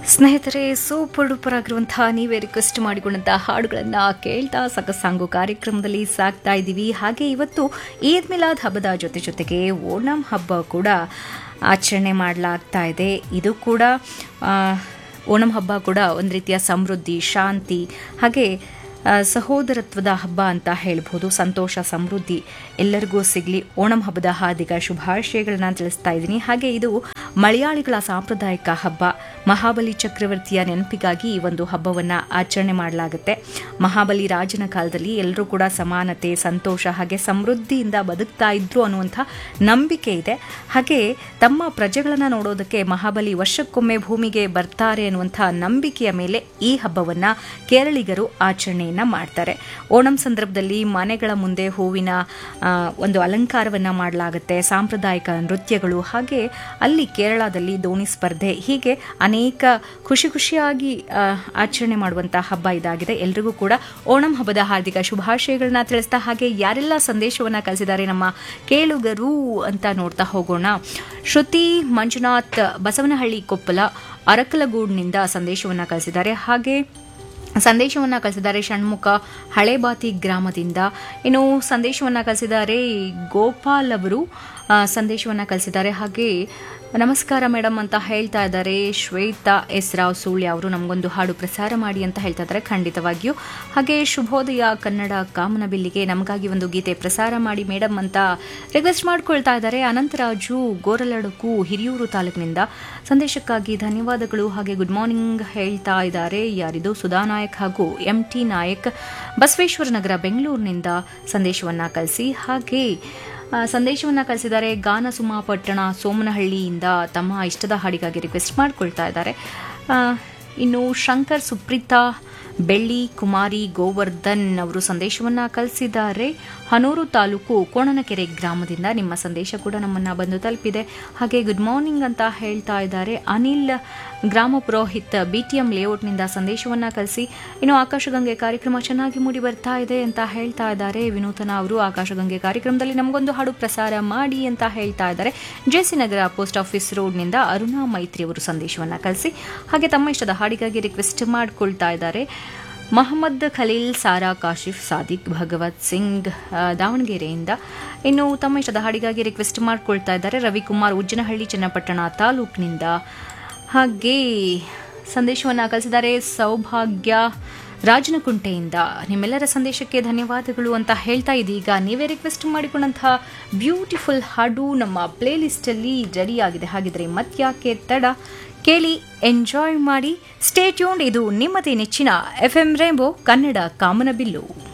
ಸ್ನೇಹಿತರೆ super duper ಆಗಿರುವಂತಹ ನೀವೇ ರಿಕ್ವೆಸ್ಟ್ ಮಾಡಿಕೊಂಡಂತಹ ಹಾಡುಗಳನ್ನು ಕೇಳ್ತಾ ಸಕಸಾಂಗು ಕಾರ್ಯಕ್ರಮದಲ್ಲಿ ಸಾಕ್ತಾ ಇದ್ದೀವಿ ಹಾಗೆ ಇವತ್ತು ಈದ್ ಮಿಲಾದ್ ಹಬ್ಬದ ಜೊತೆ ಜೊತೆಗೆ ಓಣಂ ಹಬ್ಬ ಕೂಡ ಆಚರಣೆ ಮಾಡಲಾಗ್ತಾ ಇದೆ ಇದು ಕೂಡ ಆ, ಓಣಂ ಹಬ್ಬ ಕೂಡ ಒಂದು ರೀತಿಯ ಸಮೃದ್ಧಿ ಶಾಂತಿ ಹಾಗೆ ಆ, ಸಹೋದರತ್ವದ ಹಬ್ಬ ಅಂತ ಹೇಳ್ಬೋದು ಸಂತೋಷ ಸಮೃದ್ಧಿ ಎಲ್ಲರಿಗೂ ಸಿಗಲಿ ಓಣಂ ಹಬ್ಬದ ಹಾರ್ದಿಕ ಶುಭಾಶಯಗಳನ್ನ ತಿಳಿಸ್ತಾ ಇದ್ದೀನಿ ಹಾಗೆ ಇದು ಮಲಯಾಳಿಗಳ ಸಾಂಪ್ರದಾಯಿಕ ಹಬ್ಬ ಮಹಾಬಲಿ ಚಕ್ರವರ್ತಿಯ ನೆನಪಿಗಾಗಿ ಈ ಒಂದು ಹಬ್ಬವನ್ನು ಆಚರಣೆ ಮಾಡಲಾಗುತ್ತೆ ಮಹಾಬಲಿ ರಾಜನ ಕಾಲದಲ್ಲಿ ಎಲ್ಲರೂ ಕೂಡ ಸಮಾನತೆ ಸಂತೋಷ ಹಾಗೆ ಸಮೃದ್ಧಿಯಿಂದ ಬದುಕ್ತಾ ಇದ್ರು ಅನ್ನುವಂಥ ನಂಬಿಕೆ ಇದೆ ಹಾಗೆ ತಮ್ಮ ಪ್ರಜೆಗಳನ್ನು ನೋಡೋದಕ್ಕೆ ಮಹಾಬಲಿ ವರ್ಷಕ್ಕೊಮ್ಮೆ ಭೂಮಿಗೆ ಬರ್ತಾರೆ ಅನ್ನುವಂಥ ನಂಬಿಕೆಯ ಮೇಲೆ ಈ ಹಬ್ಬವನ್ನ ಕೇರಳಿಗರು ಆಚರಣೆಯನ್ನ ಮಾಡ್ತಾರೆ ಓಣಂ ಸಂದರ್ಭದಲ್ಲಿ ಮನೆಗಳ ಮುಂದೆ ಹೂವಿನ ಆ, ಒಂದು ಅಲಂಕಾರವನ್ನ ಮಾಡಲಾಗುತ್ತೆ ಸಾಂಪ್ರದಾಯಿಕ ನೃತ್ಯಗಳು ಹಾಗೆ ಅಲ್ಲಿ ಕೇರಳದಲ್ಲಿ ದೋಣಿ ಸ್ಪರ್ಧೆ ಹೀಗೆ ಅನೇಕ ಖುಷಿ ಖುಷಿಯಾಗಿ ಆ, ಆಚರಣೆ ಮಾಡುವಂತಹ ಹಬ್ಬ ಇದಾಗಿದೆ ಎಲ್ರಿಗೂ ಕೂಡ ಓಣಂ ಹಬ್ಬದ ಹಾರ್ದಿಕ ಶುಭಾಶಯಗಳನ್ನ ತಿಳಿಸ್ತಾ ಹಾಗೆ ಯಾರೆಲ್ಲ ಸಂದೇಶವನ್ನ ಕಳಿಸಿದ್ದಾರೆ ನಮ್ಮ ಕೇಳುಗರು ಅಂತ ನೋಡ್ತಾ ಹೋಗೋಣ ಶ್ರುತಿ ಮಂಜುನಾಥ್ ಬಸವನಹಳ್ಳಿ ಕೊಪ್ಪಲ ಅರಕಲಗೂಡ್ನಿಂದ ಸಂದೇಶವನ್ನ ಕಳಿಸಿದ್ದಾರೆ ಹಾಗೆ ಸಂದೇಶವನ್ನು ಕಳಿಸಿದ್ದಾರೆ ಷಣ್ಮುಖ ಹಳೇಬಾತಿ ಗ್ರಾಮದಿಂದ ಇನ್ನು ಸಂದೇಶವನ್ನು ಕಳಿಸಿದ್ದಾರೆ ಗೋಪಾಲ್ ಅವರು ಆ, ಸಂದೇಶವನ್ನು ಕಳಿಸಿದ್ದಾರೆ ಹಾಗೆ ನಮಸ್ಕಾರ ಮೇಡಮ್ ಅಂತ ಹೇಳ್ತಾ ಇದ್ದಾರೆ ಶ್ವೇತಾ ಎಸ್ ರಾವ್ ಸುಳ್ಯ ಅವರು ನಮಗೊಂದು ಹಾಡು ಪ್ರಸಾರ ಮಾಡಿ ಅಂತ ಹೇಳ್ತಾ ಇದ್ದಾರೆ ಖಂಡಿತವಾಗಿಯೂ ಹಾಗೆ ಶುಭೋದಯ ಕನ್ನಡ ಕಾಮನಬಿಲ್ಲಿಗೆ ನಮಗಾಗಿ ಒಂದು ಗೀತೆ ಪ್ರಸಾರ ಮಾಡಿ ಮೇಡಮ್ ಅಂತ ರಿಕ್ವೆಸ್ಟ್ ಮಾಡ್ಕೊಳ್ತಾ ಇದ್ದಾರೆ ಅನಂತರಾಜು ಗೋರಲಡಕು ಹಿರಿಯೂರು ತಾಲೂಕಿನಿಂದ ಸಂದೇಶಕ್ಕಾಗಿ ಧನ್ಯವಾದಗಳು ಹಾಗೆ ಗುಡ್ ಮಾರ್ನಿಂಗ್ ಹೇಳ್ತಾ ಇದ್ದಾರೆ ಯಾರಿದು ಸುಧಾ ನಾಯಕ್ ಹಾಗೂ ಎಂ ಟಿ ನಾಯಕ್ ಬಸವೇಶ್ವರ ನಗರ ಬೆಂಗಳೂರಿನಿಂದ ಸಂದೇಶವನ್ನ ಕಳಿಸಿ ಹಾಗೆ ಆ, ಸಂದೇಶವನ್ನ ಕಳಿಸಿದ್ದಾರೆ ಗಾನ ಸುಮಾ ಪಟ್ಟಣ ಸೋಮನಹಳ್ಳಿಯಿಂದ ತಮ್ಮ ಇಷ್ಟದ ಹಾಡಿಗಾಗಿ ರಿಕ್ವೆಸ್ಟ್ ಮಾಡ್ಕೊಳ್ತಾ ಇದ್ದಾರೆ ಆ, ಇನ್ನು ಶಂಕರ್ ಸುಪ್ರೀತಾ ಬೆಳ್ಳಿ ಕುಮಾರಿ ಗೋವರ್ಧನ್ ಅವರು ಸಂದೇಶವನ್ನ ಕಳಿಸಿದ್ದಾರೆ ಹನೂರು ತಾಲೂಕು ಕೋಣನಕೆರೆ ಗ್ರಾಮದಿಂದ ನಿಮ್ಮ ಸಂದೇಶ ಕೂಡ ನಮ್ಮನ್ನ ಬಂದು ತಲುಪಿದೆ ಹಾಗೆ ಗುಡ್ ಮಾರ್ನಿಂಗ್ ಅಂತ ಹೇಳ್ತಾ ಇದ್ದಾರೆ ಅನಿಲ್ ಗ್ರಾಮ ಪುರೋಹಿತ್ ಬಿಟಿಎಂ ಲೇಔಟ್ನಿಂದ ಸಂದೇಶವನ್ನ ಕಳಿಸಿ ಇನ್ನು ಆಕಾಶಗಂಗೆ ಕಾರ್ಯಕ್ರಮ ಚೆನ್ನಾಗಿ ಮೂಡಿ ಬರ್ತಾ ಇದೆ ಅಂತ ಹೇಳ್ತಾ ಇದ್ದಾರೆ ವಿನೂತನ ಅವರು ಆಕಾಶಗಂಗೆ ಕಾರ್ಯಕ್ರಮದಲ್ಲಿ ನಮಗೊಂದು ಹಾಡು ಪ್ರಸಾರ ಮಾಡಿ ಅಂತ ಹೇಳ್ತಾ ಇದ್ದಾರೆ ಜೆಸಿ ನಗರ ಪೋಸ್ಟ್ ಆಫೀಸ್ ರೋಡ್ನಿಂದ ಅರುಣಾ ಮೈತ್ರಿ ಅವರು ಸಂದೇಶವನ್ನ ಕಳಿಸಿ ಹಾಗೆ ತಮ್ಮ ಇಷ್ಟದ ಹಾಡಿಗಾಗಿ ರಿಕ್ವೆಸ್ಟ್ ಮಾಡ್ಕೊಳ್ತಾ ಇದ್ದಾರೆ ಮೊಹಮ್ಮದ್ ಖಲೀಲ್ ಸಾರಾ ಕಾಶಿಫ್ ಸಾದಿಕ್ ಭಗವತ್ ಸಿಂಗ್ ಆ, ದಾವಣಗೆರೆಯಿಂದ ಇನ್ನು ತಮ್ಮ ಇಷ್ಟದ ಹಾಡಿಗಾಗಿ ರಿಕ್ವೆಸ್ಟ್ ಮಾಡ್ಕೊಳ್ತಾ ಇದ್ದಾರೆ ರವಿಕುಮಾರ್ ಉಜ್ಜನಹಳ್ಳಿ ಚನ್ನಪಟ್ಟಣ ತಾಲೂಕಿನಿಂದ ಹಾಗೆ ಸಂದೇಶವನ್ನು ಕಳಿಸಿದ್ದಾರೆ ಸೌಭಾಗ್ಯ ರಾಜನಕುಂಟೆಯಿಂದ ನಿಮ್ಮೆಲ್ಲರ ಸಂದೇಶಕ್ಕೆ ಧನ್ಯವಾದಗಳು ಅಂತ ಹೇಳ್ತಾ ಇದೀಗ ನೀವೇ ರಿಕ್ವೆಸ್ಟ್ ಮಾಡಿಕೊಂಡಂತಹ ಬ್ಯೂಟಿಫುಲ್ ಹಾಡು ನಮ್ಮ ಪ್ಲೇ ಲಿಸ್ಟಲ್ಲಿ ರೆಡಿ ಆಗಿದೆ ಹಾಗಿದ್ರೆ ಮತ್ಯಾಕೆ ತಡ ಕೇಳಿ ಎಂಜಾಯ್ ಮಾಡಿ ಸ್ಟೇ ಟ್ಯೂನ್ಡ್ ಇದು ನಿಮ್ಮದೇ ನೆಚ್ಚಿನ ಎಫ್ ಎಂ ರೇಂಬೋ ಕನ್ನಡ ಕಾಮನಬಿಲ್ಲು